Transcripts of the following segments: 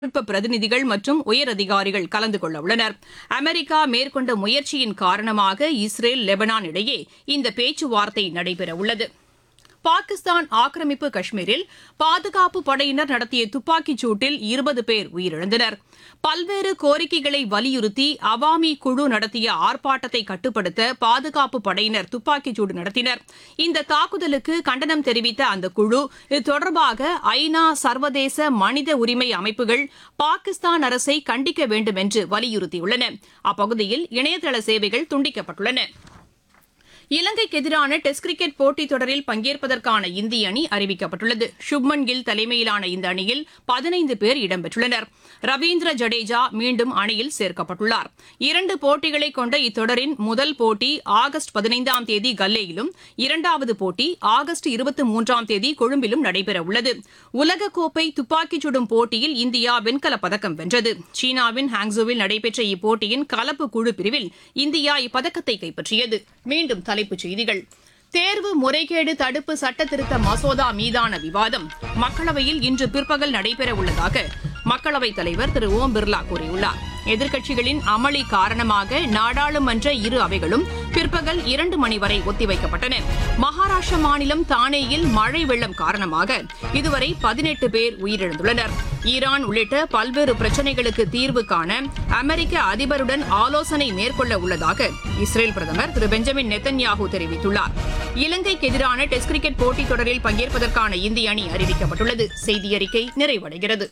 தொழில்நுட்ப பிரதிநிதிகள் மற்றும் உயரதிகாரிகள் கலந்து கொள்ள உள்ளனர் அமெரிக்கா மேற்கொண்ட முயற்சியின் காரணமாக இஸ்ரேல் லெபனான் இடையே இந்த பேச்சுவார்த்தை நடைபெறவுள்ளது பாகிஸ்தான் ஆக்கிரமிப்பு காஷ்மீரில் பாதுகாப்பு படையினர் நடத்திய துப்பாக்கிச் சூட்டில் இருபது பேர் உயிரிழந்தனர் பல்வேறு கோரிக்கைகளை வலியுறுத்தி அவாமி குழு நடத்திய ஆர்ப்பாட்டத்தை கட்டுப்படுத்த பாதுகாப்பு படையினர் துப்பாக்கிச் சூடு நடத்தினர் இந்த தாக்குதலுக்கு கண்டனம் தெரிவித்த அந்த குழு இது தொடர்பாக ஐநா சர்வதேச மனித உரிமை அமைப்புகள் பாகிஸ்தான் அரசை கண்டிக்க வேண்டும் என்று வலியுறுத்தியுள்ளன அப்பகுதியில் இணையதள சேவைகள் துண்டிக்கப்பட்டுள்ளன இலங்கைக்கு எதிரான டெஸ்ட் கிரிக்கெட் போட்டித் தொடரில் பங்கேற்பதற்கான இந்திய அணி அறிவிக்கப்பட்டுள்ளது சுப்மன் கில் தலைமையிலான இந்த அணியில் பதினைந்து பேர் இடம்பெற்றுள்ளனர் ரவீந்திர ஜடேஜா மீண்டும் அணியில் சேர்க்கப்பட்டுள்ளார் இரண்டு போட்டிகளை கொண்ட இத்தொடரின் முதல் போட்டி ஆகஸ்ட் பதினைந்தாம் தேதி கல்லேயிலும் இரண்டாவது போட்டி ஆகஸ்ட் இருபத்தி மூன்றாம் தேதி கொழும்பிலும் நடைபெறவுள்ளது உலகக்கோப்பை துப்பாக்கிச் சுடும் போட்டியில் இந்தியா வெண்கலப் பதக்கம் வென்றது சீனாவின் ஹாங்ஸோவில் நடைபெற்ற இப்போட்டியின் கலப்பு குழு பிரிவில் இந்தியா இப்பதக்கத்தை கைப்பற்றியது மீண்டும் தலைப்புச் செய்திகள் தேர்வு முறைகேடு தடுப்பு சட்ட திருத்த மசோதா மீதான விவாதம் மக்களவையில் இன்று பிற்பகல் நடைபெற உள்ளதாக மக்களவைத் தலைவர் திரு ஓம் பிர்லா கூறியுள்ளார் எதிர்க்கட்சிகளின் அமளி காரணமாக நாடாளுமன்ற இரு அவைகளும் பிற்பகல் இரண்டு மணி வரை ஒத்திவைக்கப்பட்டன மகாராஷ்டிர மாநிலம் தானேயில் மழை வெள்ளம் காரணமாக இதுவரை பதினெட்டு பேர் உயிரிழந்துள்ளனர் ஈரான் உள்ளிட்ட பல்வேறு பிரச்சினைகளுக்கு தீர்வு காண அமெரிக்க அதிபருடன் ஆலோசனை மேற்கொள்ள உள்ளதாக இஸ்ரேல் பிரதமர் திரு பெஞ்சமின் நெத்தன்யாகு தெரிவித்துள்ளார் இலங்கைக்கு எதிரான டெஸ்ட் கிரிக்கெட் போட்டித் தொடரில் பங்கேற்பதற்கான இந்திய அணி அறிவிக்கப்பட்டுள்ளது செய்தி அறிக்கை நிறைவடைகிறது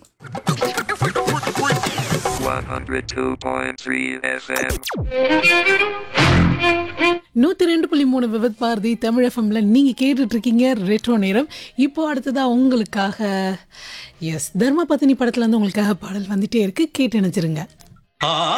102.3 FM. நூத்தி ரெண்டு புள்ளி மூணு விபத் பாரதி தமிழ் எஃப்எம்ல நீங்க கேட்டுட்டு இருக்கீங்க ரெட்ரோ நேரம் இப்போ அடுத்ததா உங்களுக்காக எஸ் தர்மபத்தினி படத்துல இருந்து உங்களுக்காக பாடல் வந்துட்டே இருக்கு கேட்டு நினைச்சிருங்க ஆ